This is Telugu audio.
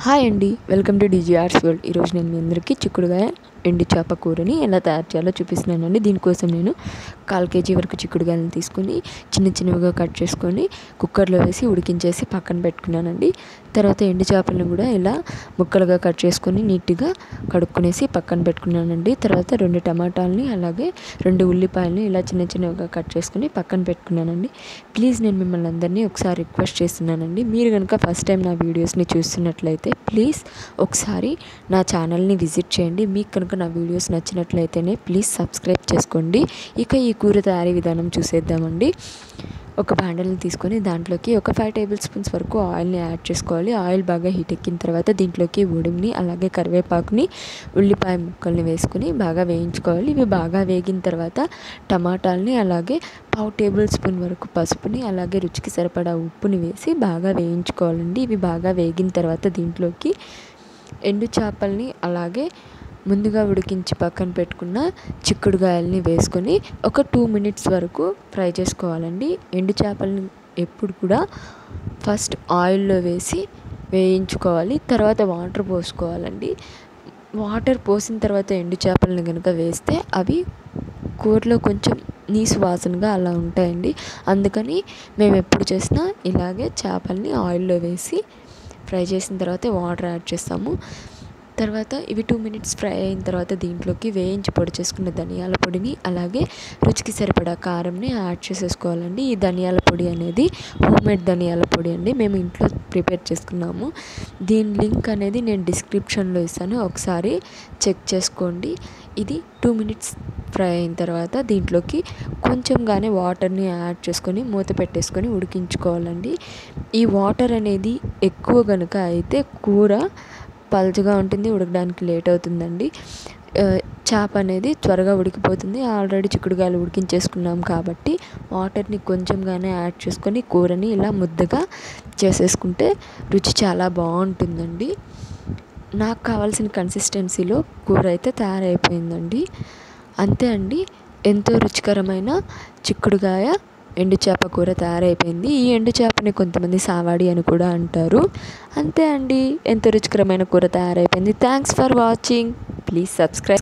హాయ్ అండి వెల్కమ్ టు డీజీఆర్స్ వరల్డ్ ఈరోజు నేను మీ అందరికీ చిక్కుడుగాయ ఎండి చేప కూరని ఎలా తయారు చేయాలో చూపిస్తున్నానండి దీనికోసం నేను కాల్ కేజీ వరకు చిక్కుడుగాయలను తీసుకొని చిన్న చిన్నవిగా కట్ చేసుకొని కుక్కర్లో వేసి ఉడికించేసి పక్కన పెట్టుకున్నానండి తర్వాత ఎండి చేపలను కూడా ఇలా ముక్కలుగా కట్ చేసుకొని నీట్గా కడుక్కునేసి పక్కన పెట్టుకున్నానండి తర్వాత రెండు టమాటాలని అలాగే రెండు ఉల్లిపాయలని ఇలా చిన్న చిన్నవిగా కట్ చేసుకొని పక్కన పెట్టుకున్నానండి ప్లీజ్ నేను మిమ్మల్ని అందరినీ ఒకసారి రిక్వెస్ట్ చేస్తున్నానండి మీరు కనుక ఫస్ట్ టైం నా వీడియోస్ని చూస్తున్నట్లయితే ప్లీజ్ ఒకసారి నా ఛానల్ని విజిట్ చేయండి మీకు కనుక నా వీడియోస్ నచ్చినట్లయితేనే ప్లీజ్ సబ్స్క్రైబ్ చేసుకోండి ఇక ఈ కూర తయారీ విధానం చూసేద్దామండి ఒక బాండల్ని తీసుకొని దాంట్లోకి ఒక ఫైవ్ టేబుల్ స్పూన్స్ వరకు ఆయిల్ని యాడ్ చేసుకోవాలి ఆయిల్ బాగా హీట్ ఎక్కిన తర్వాత దీంట్లోకి ఉడిమిని అలాగే కరివేపాకుని ఉల్లిపాయ ముక్కల్ని వేసుకుని బాగా వేయించుకోవాలి ఇవి బాగా వేగిన తర్వాత టమాటాలని అలాగే పావు టేబుల్ స్పూన్ వరకు పసుపుని అలాగే రుచికి సరిపడా ఉప్పుని వేసి బాగా వేయించుకోవాలండి ఇవి బాగా వేగిన తర్వాత దీంట్లోకి ఎండు చేపల్ని అలాగే ముందుగా ఉడికించి పక్కన పెట్టుకున్న చిక్కుడుగాయల్ని వేసుకొని ఒక టూ మినిట్స్ వరకు ఫ్రై చేసుకోవాలండి ఎండు చేపల్ని ఎప్పుడు కూడా ఫస్ట్ ఆయిల్లో వేసి వేయించుకోవాలి తర్వాత వాటర్ పోసుకోవాలండి వాటర్ పోసిన తర్వాత ఎండు చేపలను కనుక వేస్తే అవి కూరలో కొంచెం నీసు వాసనగా అలా ఉంటాయండి అందుకని మేము ఎప్పుడు చేసినా ఇలాగే చేపల్ని ఆయిల్లో వేసి ఫ్రై చేసిన తర్వాత వాటర్ యాడ్ చేస్తాము తర్వాత ఇవి టూ మినిట్స్ ఫ్రై అయిన తర్వాత దీంట్లోకి వేయించి పొడి చేసుకున్న ధనియాల పొడిని అలాగే రుచికి సరిపడా కారంని యాడ్ చేసేసుకోవాలండి ఈ ధనియాల పొడి అనేది హోమ్మేడ్ ధనియాల పొడి అండి మేము ఇంట్లో ప్రిపేర్ చేసుకున్నాము దీని లింక్ అనేది నేను డిస్క్రిప్షన్లో ఇస్తాను ఒకసారి చెక్ చేసుకోండి ఇది టూ మినిట్స్ ఫ్రై అయిన తర్వాత దీంట్లోకి కొంచెంగానే వాటర్ని యాడ్ చేసుకొని మూత పెట్టేసుకొని ఉడికించుకోవాలండి ఈ వాటర్ అనేది ఎక్కువ కనుక అయితే కూర పలుచగా ఉంటుంది ఉడకడానికి లేట్ అవుతుందండి చేప అనేది త్వరగా ఉడికిపోతుంది ఆల్రెడీ చిక్కుడుకాయలు ఉడికించేసుకున్నాం కాబట్టి వాటర్ని కొంచెంగానే యాడ్ చేసుకొని కూరని ఇలా ముద్దగా చేసేసుకుంటే రుచి చాలా బాగుంటుందండి నాకు కావాల్సిన కన్సిస్టెన్సీలో కూర అయితే తయారైపోయిందండి అంతే అండి ఎంతో రుచికరమైన చిక్కుడుగాయ ఎండు చేప కూర తయారైపోయింది ఈ ఎండు చేపని కొంతమంది సావాడి అని కూడా అంటారు అంతే అండి ఎంతో రుచికరమైన కూర తయారైపోయింది thanks for watching please subscribe